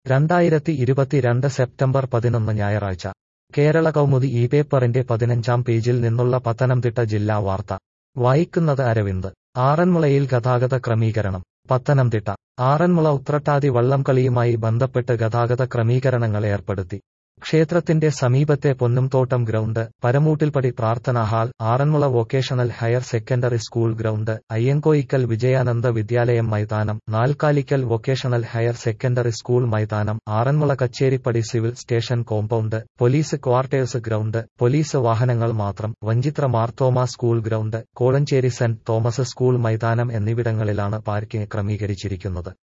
രണ്ടായിരത്തി ഇരുപത്തിരണ്ട് സെപ്റ്റംബർ പതിനൊന്ന് ഞായറാഴ്ച കേരള കൗമുദി ഈ പേപ്പറിന്റെ പതിനഞ്ചാം പേജിൽ നിന്നുള്ള പത്തനംതിട്ട ജില്ലാ വാർത്ത വായിക്കുന്നത് അരവിന്ദ് ആറന്മുളയിൽ ഗതാഗത ക്രമീകരണം പത്തനംതിട്ട ആറന്മുള ഉത്രട്ടാതി വള്ളംകളിയുമായി ബന്ധപ്പെട്ട് ഗതാഗത ക്രമീകരണങ്ങൾ ഏർപ്പെടുത്തി ക്ഷേത്രത്തിന്റെ സമീപത്തെ പൊന്നുംതോട്ടം ഗ്രൗണ്ട് പരമൂട്ടിൽപ്പടി പ്രാർത്ഥനാ hall Aranmula vocational higher secondary school ground Ayyankoickal Vijayananda Vidyalayam മൈതാനം Nalkalikkal vocational higher secondary school മൈതാനം Aranmula Kacheripady civil station compound police quarters ground police വാഹനങ്ങൾ മാത്രം Vanchithra Marthoma school ground Kozhencherry Saint Thomas school മൈതാനം എന്നിവിടങ്ങളിലാണ് പാർക്കിംഗ് ക്രമീകരിച്ചിരിക്കുന്നത്